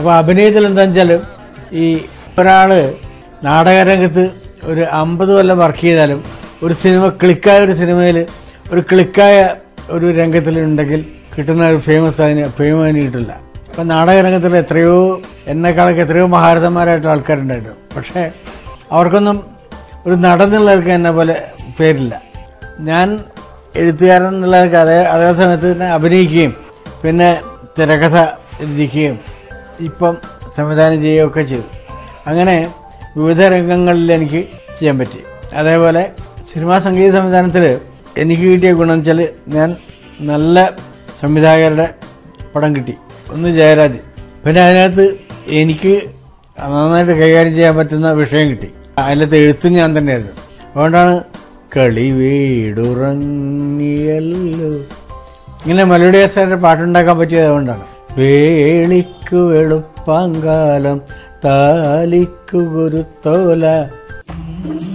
അപ്പോൾ അഭിനയത്തിൽ എന്താണെന്ന് വെച്ചാൽ ഈ ഒരാൾ നാടകരംഗത്ത് ഒരു അമ്പത് കൊല്ലം വർക്ക് ചെയ്താലും ഒരു സിനിമ ക്ലിക്കായ ഒരു സിനിമയിൽ ഒരു ക്ലിക്കായ ഒരു രംഗത്തിലുണ്ടെങ്കിൽ കിട്ടുന്ന ഒരു ഫേമസ് അതിന് ഫെയിം അതിന് കിട്ടില്ല ഇപ്പം നാടകരംഗത്തിൽ എത്രയോ എന്നെക്കാളൊക്കെ എത്രയോ മഹാരഥന്മാരായിട്ടുള്ള ആൾക്കാരുണ്ടായിരുന്നു പക്ഷേ അവർക്കൊന്നും ഒരു നടന്നുള്ളവർക്ക് എന്നെ പോലെ പേരില്ല ഞാൻ എഴുത്തുകാരൻ എന്നുള്ളവർക്ക് അതേ അതേ സമയത്ത് തന്നെ അഭിനയിക്കുകയും പിന്നെ തിരക്കഥ രചിക്കുകയും ഇപ്പം സംവിധാനം ചെയ്യുകയൊക്കെ ചെയ്തു അങ്ങനെ വിവിധ രംഗങ്ങളിൽ എനിക്ക് ചെയ്യാൻ പറ്റി അതേപോലെ സിനിമാ സംഗീത സംവിധാനത്തിൽ എനിക്ക് കിട്ടിയ ഗുണം വെച്ചാൽ ഞാൻ നല്ല സംവിധായകരുടെ പടം കിട്ടി ഒന്ന് ജയരാജ് പിന്നെ അതിനകത്ത് എനിക്ക് നന്നായിട്ട് കൈകാര്യം ചെയ്യാൻ പറ്റുന്ന വിഷയം കിട്ടി അതിലത്തെ എഴുത്തും ഞാൻ തന്നെയായിരുന്നു അതുകൊണ്ടാണ് കളി വീടുറങ്ങിയല്ലോ ഇങ്ങനെ മെലോഡിയസായിട്ട് പാട്ടുണ്ടാക്കാൻ പറ്റിയത് അതുകൊണ്ടാണ് വേളിക്കു വെളുപ്പാങ്കാലം താലിക്കു ഗുരുത്തോല